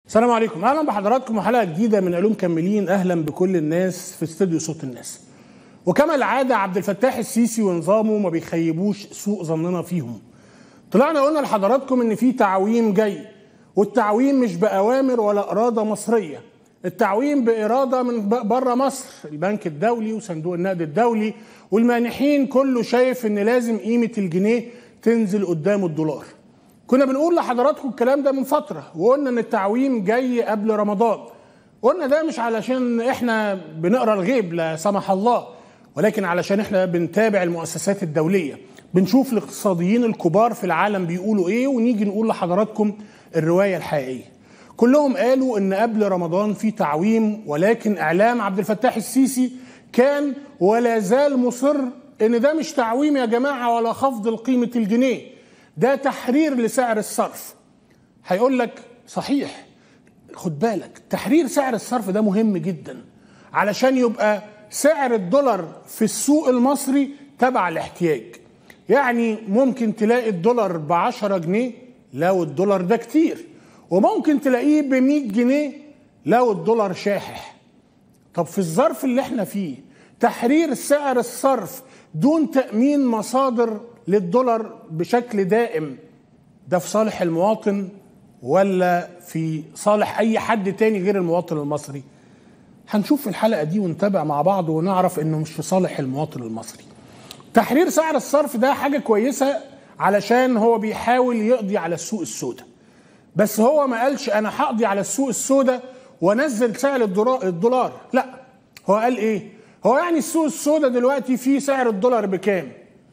السلام عليكم اهلا بحضراتكم وحلقه جديده من علوم كملين اهلا بكل الناس في استوديو صوت الناس وكما العاده عبد الفتاح السيسي ونظامه ما بيخيبوش سوء ظننا فيهم طلعنا قلنا لحضراتكم ان في تعويم جاي والتعويم مش باوامر ولا اراده مصريه التعويم باراده من بره مصر البنك الدولي وصندوق النقد الدولي والمانحين كله شايف ان لازم قيمه الجنيه تنزل قدام الدولار كنا بنقول لحضراتكم الكلام ده من فترة وقلنا ان التعويم جاي قبل رمضان قلنا ده مش علشان احنا بنقرا الغيب لا سمح الله ولكن علشان احنا بنتابع المؤسسات الدولية بنشوف الاقتصاديين الكبار في العالم بيقولوا ايه ونيجي نقول لحضراتكم الرواية الحقيقية كلهم قالوا ان قبل رمضان في تعويم ولكن اعلام عبد الفتاح السيسي كان ولا زال مصر ان ده مش تعويم يا جماعة ولا خفض لقيمة الجنيه ده تحرير لسعر الصرف هيقول لك صحيح خد بالك تحرير سعر الصرف ده مهم جدا علشان يبقى سعر الدولار في السوق المصري تبع الاحتياج يعني ممكن تلاقي الدولار ب 10 جنيه لو الدولار ده كتير وممكن تلاقيه ب 100 جنيه لو الدولار شاحح طب في الظرف اللي احنا فيه تحرير سعر الصرف دون تأمين مصادر للدولار بشكل دائم ده في صالح المواطن ولا في صالح اي حد تاني غير المواطن المصري هنشوف في الحلقه دي ونتابع مع بعض ونعرف انه مش في صالح المواطن المصري تحرير سعر الصرف ده حاجه كويسه علشان هو بيحاول يقضي على السوق السوداء بس هو ما قالش انا هقضي على السوق السوداء وانزل سعر الدولار لا هو قال ايه هو يعني السوق السوداء دلوقتي فيه سعر الدولار بكام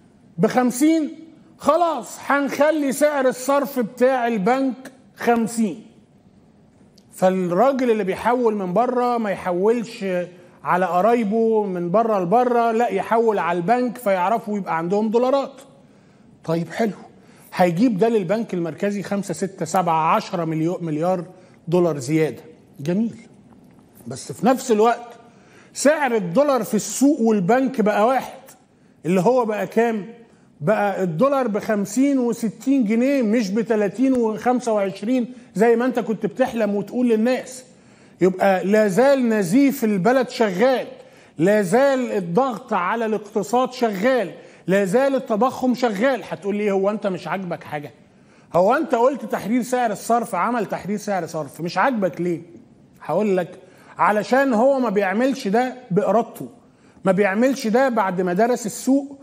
بخمسين خلاص هنخلي سعر الصرف بتاع البنك خمسين فالراجل اللي بيحول من بره ما يحولش على قرايبه من بره لبره لا يحول على البنك فيعرفوا يبقى عندهم دولارات طيب حلو هيجيب ده للبنك المركزي خمسة ستة سبعة عشرة مليار دولار زيادة جميل بس في نفس الوقت سعر الدولار في السوق والبنك بقى واحد اللي هو بقى كام بقى الدولار ب 50 و60 جنيه مش ب 30 و25 زي ما انت كنت بتحلم وتقول للناس يبقى لا زال نزيف البلد شغال لا زال الضغط على الاقتصاد شغال لا زال التضخم شغال هتقول لي هو انت مش عاجبك حاجه هو انت قلت تحرير سعر الصرف عمل تحرير سعر صرف مش عاجبك ليه هقول لك علشان هو ما بيعملش ده بارادته ما بيعملش ده بعد ما درس السوق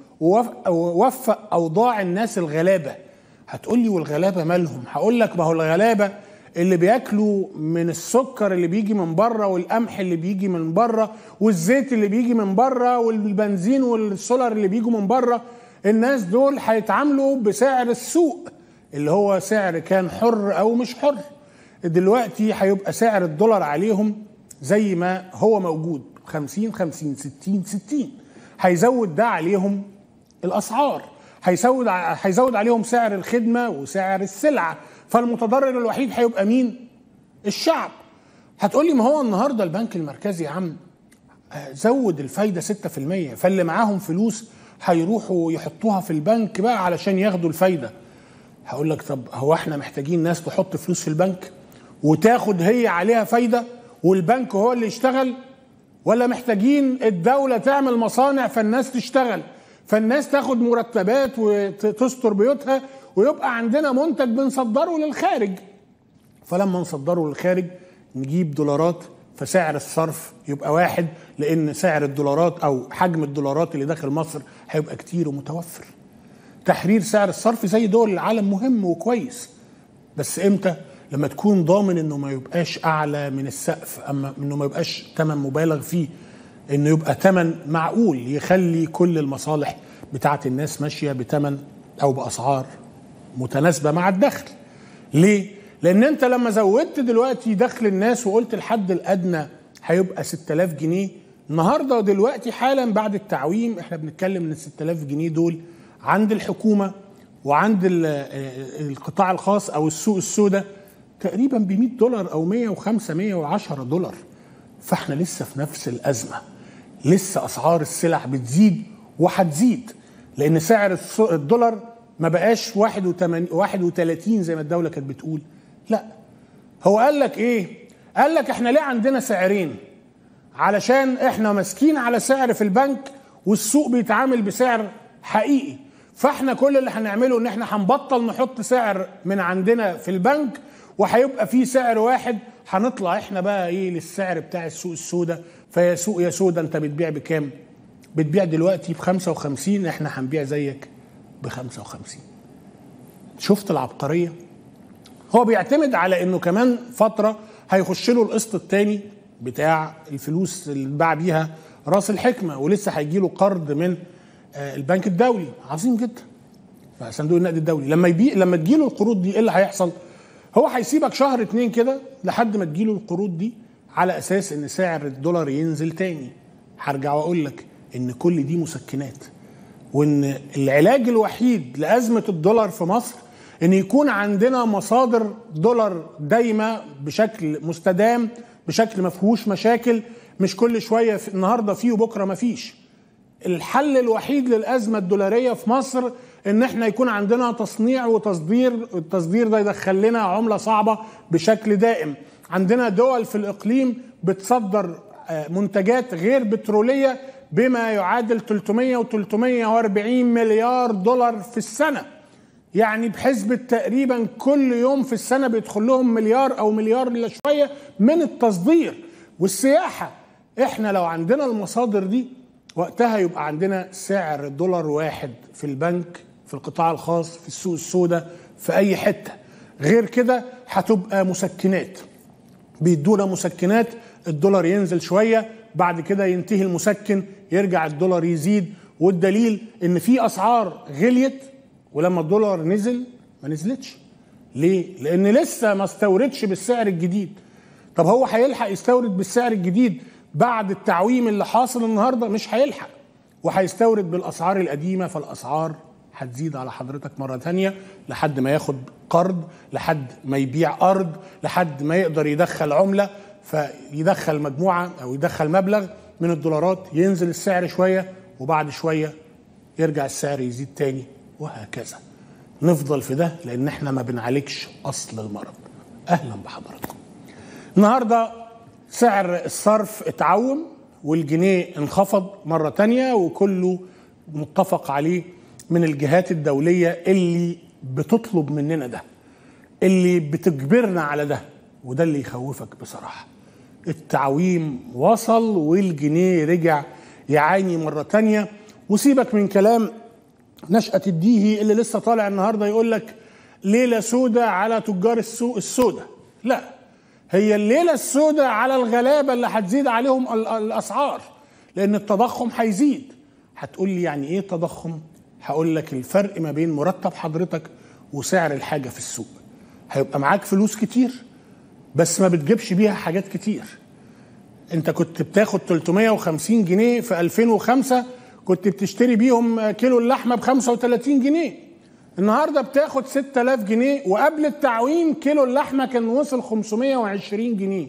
ووفق اوضاع الناس الغلابه هتقول لي والغلابه مالهم هقول لك ما هو الغلابه اللي بياكلوا من السكر اللي بيجي من بره والقمح اللي بيجي من بره والزيت اللي بيجي من بره والبنزين والسولار اللي بيجوا من بره الناس دول هيتعاملوا بسعر السوق اللي هو سعر كان حر او مش حر دلوقتي هيبقى سعر الدولار عليهم زي ما هو موجود 50 50 60 60 هيزود ده عليهم الاسعار هيزود هيزود عليهم سعر الخدمه وسعر السلعه فالمتضرر الوحيد هيبقى مين؟ الشعب هتقول لي ما هو النهارده البنك المركزي يا عم زود الفايده 6% فاللي معاهم فلوس هيروحوا يحطوها في البنك بقى علشان ياخدوا الفايده هقول لك طب هو احنا محتاجين ناس تحط فلوس في البنك وتاخد هي عليها فايده والبنك هو اللي يشتغل ولا محتاجين الدوله تعمل مصانع فالناس تشتغل فالناس تاخد مرتبات وتستر بيوتها ويبقى عندنا منتج بنصدره للخارج فلما نصدره للخارج نجيب دولارات فسعر الصرف يبقى واحد لان سعر الدولارات او حجم الدولارات اللي داخل مصر هيبقى كتير ومتوفر تحرير سعر الصرف زي دول العالم مهم وكويس بس امتى لما تكون ضامن انه ما يبقاش اعلى من السقف اما انه ما يبقاش ثمن مبالغ فيه انه يبقى ثمن معقول يخلي كل المصالح بتاعت الناس ماشيه بثمن او باسعار متناسبه مع الدخل. ليه؟ لان انت لما زودت دلوقتي دخل الناس وقلت الحد الادنى هيبقى 6000 جنيه النهارده ودلوقتي حالا بعد التعويم احنا بنتكلم ان ال 6000 جنيه دول عند الحكومه وعند القطاع الخاص او السوق السوداء تقريبا ب 100 دولار او 105 110 دولار فاحنا لسه في نفس الازمه لسه اسعار السلع بتزيد وهتزيد لان سعر الدولار ما بقاش 31 زي ما الدوله كانت بتقول لا هو قال لك ايه قال لك احنا ليه عندنا سعرين علشان احنا ماسكين على سعر في البنك والسوق بيتعامل بسعر حقيقي فاحنا كل اللي هنعمله ان احنا هنبطل نحط سعر من عندنا في البنك وهيبقى في سعر واحد هنطلع احنا بقى ايه للسعر بتاع السوق السوداء فيا سوق يا سودا انت بتبيع بكام؟ بتبيع دلوقتي ب 55 احنا هنبيع زيك ب 55 شفت العبقريه؟ هو بيعتمد على انه كمان فتره هيخش له القسط الثاني بتاع الفلوس اللي باع بيها راس الحكمه ولسه هيجي له قرض من البنك الدولي عظيم جدا صندوق النقد الدولي لما يبيع لما تجيله القروض دي ايه اللي هيحصل؟ هو هيسيبك شهر اتنين كده لحد ما تجيله القروض دي على اساس ان سعر الدولار ينزل تاني هرجع واقول لك ان كل دي مسكنات وان العلاج الوحيد لازمه الدولار في مصر ان يكون عندنا مصادر دولار دايمه بشكل مستدام بشكل ما فيهوش مشاكل مش كل شويه في النهارده فيه وبكره ما فيش الحل الوحيد للازمه الدولاريه في مصر ان احنا يكون عندنا تصنيع وتصدير التصدير ده يدخل لنا عمله صعبه بشكل دائم عندنا دول في الاقليم بتصدر منتجات غير بتروليه بما يعادل 300 و 340 مليار دولار في السنه يعني بحسبة تقريبا كل يوم في السنة بيدخل لهم مليار أو مليار إلا شوية من التصدير والسياحة إحنا لو عندنا المصادر دي وقتها يبقى عندنا سعر دولار واحد في البنك في القطاع الخاص في السوق السوداء في أي حتة غير كده هتبقى مسكنات بيدونا مسكنات الدولار ينزل شوية بعد كده ينتهي المسكن يرجع الدولار يزيد والدليل ان في اسعار غليت ولما الدولار نزل ما نزلتش ليه؟ لان لسه ما استوردش بالسعر الجديد طب هو هيلحق يستورد بالسعر الجديد بعد التعويم اللي حاصل النهارده مش هيلحق وهيستورد بالاسعار القديمه فالاسعار هتزيد على حضرتك مره ثانيه لحد ما ياخد قرض لحد ما يبيع ارض لحد ما يقدر يدخل عمله فيدخل مجموعه او يدخل مبلغ من الدولارات ينزل السعر شويه وبعد شويه يرجع السعر يزيد تاني وهكذا نفضل في ده لان احنا ما بنعالجش اصل المرض اهلا بحضراتكم النهارده سعر الصرف اتعوم والجنيه انخفض مره تانية وكله متفق عليه من الجهات الدوليه اللي بتطلب مننا ده اللي بتجبرنا على ده وده اللي يخوفك بصراحه التعويم وصل والجنيه رجع يعاني مرة تانية وسيبك من كلام نشأة الديهي اللي لسه طالع النهاردة يقول لك ليلة سودة على تجار السوق السودة لا هي الليلة السودة على الغلابة اللي هتزيد عليهم الأسعار لأن التضخم هيزيد هتقول لي يعني إيه تضخم هقول لك الفرق ما بين مرتب حضرتك وسعر الحاجة في السوق هيبقى معاك فلوس كتير بس ما بتجيبش بيها حاجات كتير انت كنت بتاخد 350 جنيه في 2005 كنت بتشتري بيهم كيلو اللحمه ب 35 جنيه النهارده بتاخد 6000 جنيه وقبل التعويم كيلو اللحمه كان وصل 520 جنيه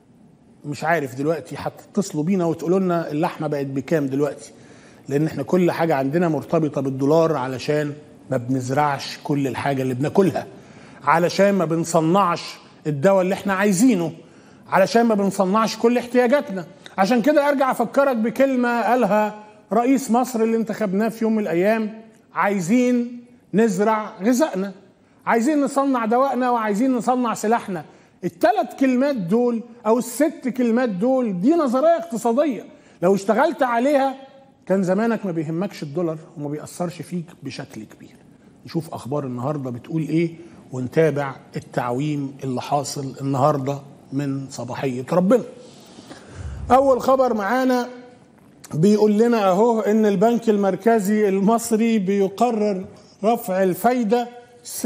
مش عارف دلوقتي هتتصلوا بينا وتقولوا لنا اللحمه بقت بكام دلوقتي لان احنا كل حاجه عندنا مرتبطه بالدولار علشان ما بنزرعش كل الحاجه اللي بناكلها علشان ما بنصنعش الدواء اللي احنا عايزينه علشان ما بنصنعش كل احتياجاتنا عشان كده ارجع افكرك بكلمه قالها رئيس مصر اللي انتخبناه في يوم من الايام عايزين نزرع غذائنا عايزين نصنع دوائنا وعايزين نصنع سلاحنا الثلاث كلمات دول او الست كلمات دول دي نظريه اقتصاديه لو اشتغلت عليها كان زمانك ما بيهمكش الدولار وما بيأثرش فيك بشكل كبير نشوف اخبار النهارده بتقول ايه ونتابع التعويم اللي حاصل النهارده من صباحيه ربنا اول خبر معانا بيقول لنا اهو ان البنك المركزي المصري بيقرر رفع الفايده 6%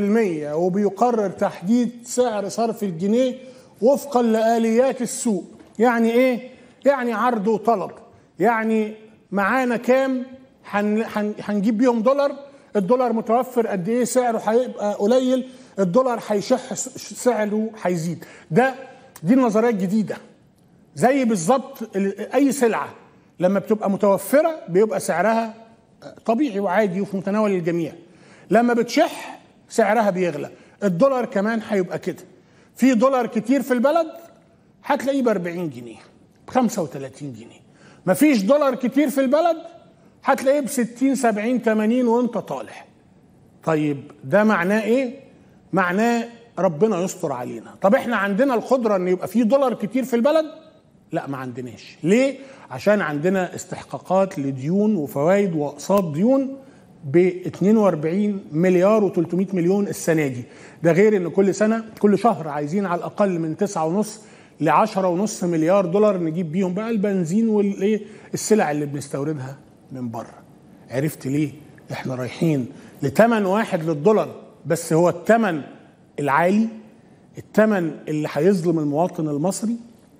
وبيقرر تحديد سعر صرف الجنيه وفقا لآليات السوق يعني ايه يعني عرض وطلب يعني معانا كام هنجيب بيهم دولار الدولار متوفر قد ايه سعره هيبقى قليل الدولار هيشح سعره هيزيد ده دي النظريه الجديده زي بالظبط اي سلعه لما بتبقى متوفره بيبقى سعرها طبيعي وعادي وفي متناول الجميع لما بتشح سعرها بيغلى الدولار كمان هيبقى كده في دولار كتير في البلد هتلاقيه ب 40 جنيه ب 35 جنيه مفيش دولار كتير في البلد هتلاقيه ب 60 70 80 وانت طالع طيب ده معناه ايه معناه ربنا يستر علينا طب احنا عندنا القدره ان يبقى في دولار كتير في البلد لا ما عندناش ليه عشان عندنا استحقاقات لديون وفوائد واقساط ديون ب 42 مليار و300 مليون السنه دي ده غير ان كل سنه كل شهر عايزين على الاقل من 9.5 ل 10.5 مليار دولار نجيب بيهم بقى البنزين والايه السلع اللي بنستوردها من بره عرفت ليه احنا رايحين لثمن واحد للدولار بس هو الثمن العالي الثمن اللي هيظلم المواطن المصري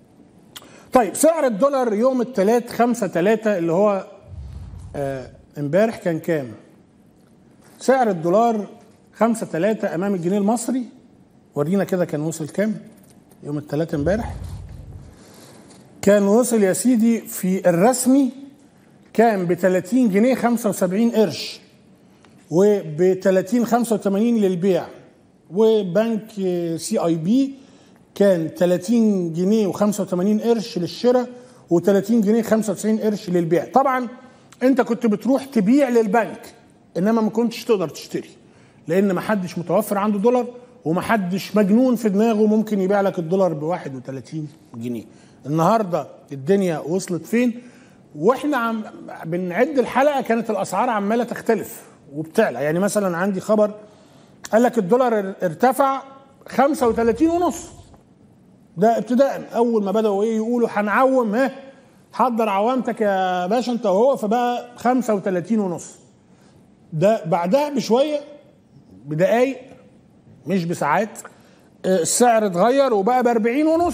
طيب سعر الدولار يوم الثلاث خمسة ثلاثة اللي هو آه امبارح كان كام سعر الدولار خمسة ثلاثة أمام الجنيه المصري ورينا كده كان وصل كام يوم الثلاث امبارح كان وصل يا سيدي في الرسمي كان ب 30 جنيه 75 قرش وب 30 85 للبيع وبنك سي اي بي كان 30 جنيه و85 قرش للشراء و30 جنيه 95 قرش للبيع طبعا انت كنت بتروح تبيع للبنك انما ما كنتش تقدر تشتري لان ما حدش متوفر عنده دولار وما حدش مجنون في دماغه ممكن يبيع لك الدولار ب 31 جنيه النهارده الدنيا وصلت فين واحنا عم بنعد الحلقه كانت الاسعار عماله تختلف وبتعلى يعني مثلا عندي خبر قال لك الدولار ارتفع 35 ونص ده ابتداء اول ما بداوا ايه يقولوا هنعوم ها حضر عوامتك يا باشا انت وهو فبقى 35 ونص ده بعدها بشويه بدقايق مش بساعات السعر اتغير وبقى ب 40 ونص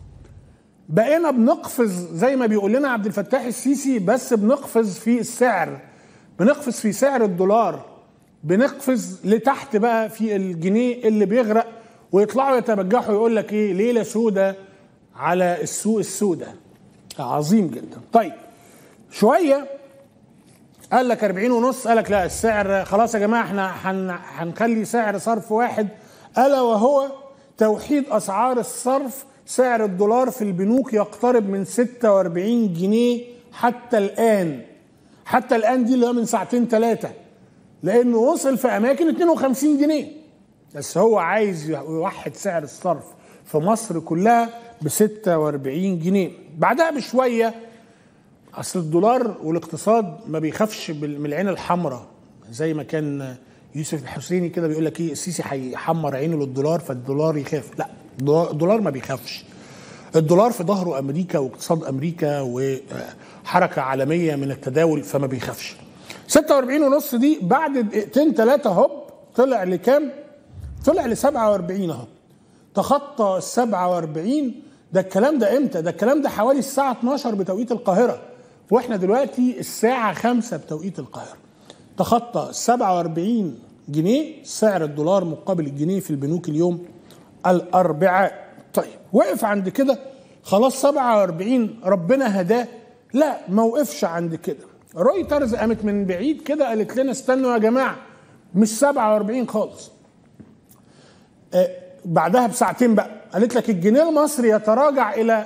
بقينا بنقفز زي ما بيقول لنا عبد الفتاح السيسي بس بنقفز في السعر بنقفز في سعر الدولار بنقفز لتحت بقى في الجنيه اللي بيغرق ويطلعوا يتبجحوا يقول لك ايه ليله سودة على السوق السوداء عظيم جدا طيب شويه قال لك 40 ونص قال لك لا السعر خلاص يا جماعه احنا هنخلي سعر صرف واحد الا وهو توحيد اسعار الصرف سعر الدولار في البنوك يقترب من 46 جنيه حتى الان حتى الان دي اللي هو من ساعتين ثلاثه لانه وصل في اماكن 52 جنيه بس هو عايز يوحد سعر الصرف في مصر كلها ب 46 جنيه بعدها بشويه اصل الدولار والاقتصاد ما بيخافش من العين الحمراء زي ما كان يوسف الحسيني كده بيقول لك ايه السيسي هيحمر عينه للدولار فالدولار يخاف لا الدولار ما بيخافش الدولار في ظهره امريكا واقتصاد امريكا وحركه عالميه من التداول فما بيخافش 46 ونص دي بعد دقيقتين ثلاثه هوب طلع لكام؟ طلع ل 47 اهو تخطى ال 47 ده الكلام ده امتى؟ ده الكلام ده حوالي الساعه 12 بتوقيت القاهره واحنا دلوقتي الساعه 5 بتوقيت القاهره تخطى 47 جنيه سعر الدولار مقابل الجنيه في البنوك اليوم الاربعاء طيب وقف عند كده خلاص 47 ربنا هداه لا ما وقفش عند كده رويترز قامت من بعيد كده قالت لنا استنوا يا جماعه مش 47 خالص آه بعدها بساعتين بقى قالت لك الجنيه المصري يتراجع الى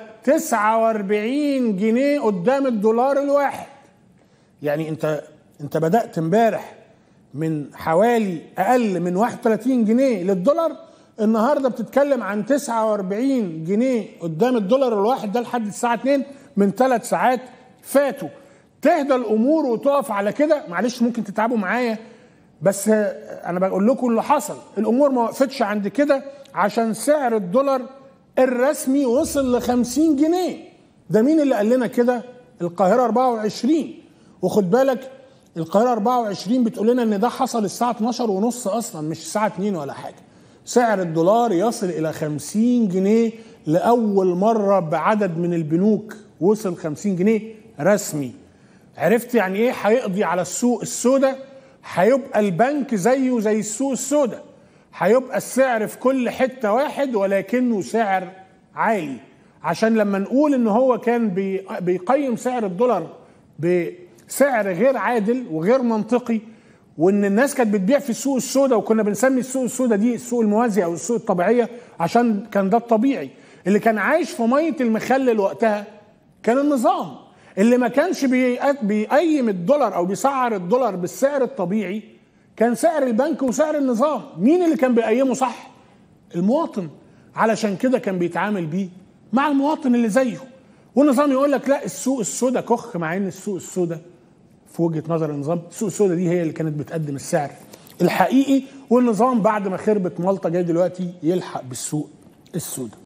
49 جنيه قدام الدولار الواحد يعني انت انت بدات امبارح من حوالي اقل من 31 جنيه للدولار النهارده بتتكلم عن 49 جنيه قدام الدولار الواحد ده لحد الساعه 2 من ثلاث ساعات فاتوا تهدى الامور وتقف على كده معلش ممكن تتعبوا معايا بس انا بقول لكم اللي حصل الامور ما وقفتش عند كده عشان سعر الدولار الرسمي وصل ل 50 جنيه ده مين اللي قال لنا كده القاهره 24 وخد بالك القاهره 24 بتقول لنا ان ده حصل الساعه 12 ونص اصلا مش الساعه 2 ولا حاجه سعر الدولار يصل الى 50 جنيه لاول مره بعدد من البنوك وصل 50 جنيه رسمي عرفت يعني ايه هيقضي على السوق السوداء هيبقى البنك زيه زي السوق السوداء هيبقى السعر في كل حته واحد ولكنه سعر عالي عشان لما نقول ان هو كان بيقيم سعر الدولار بسعر غير عادل وغير منطقي وان الناس كانت بتبيع في السوق السوداء وكنا بنسمي السوق السوداء دي السوق الموازي او السوق الطبيعيه عشان كان ده الطبيعي اللي كان عايش في ميه المخلل وقتها كان النظام اللي ما كانش بيقيم الدولار او بيسعر الدولار بالسعر الطبيعي كان سعر البنك وسعر النظام مين اللي كان بيقيمه صح المواطن علشان كده كان بيتعامل بيه مع المواطن اللي زيه والنظام يقول لك لا السوق السوداء كخ مع ان السوق السوداء في وجهه نظر النظام السوق السوداء دي هي اللي كانت بتقدم السعر الحقيقي والنظام بعد ما خربت مالطا جاي دلوقتي يلحق بالسوق السوداء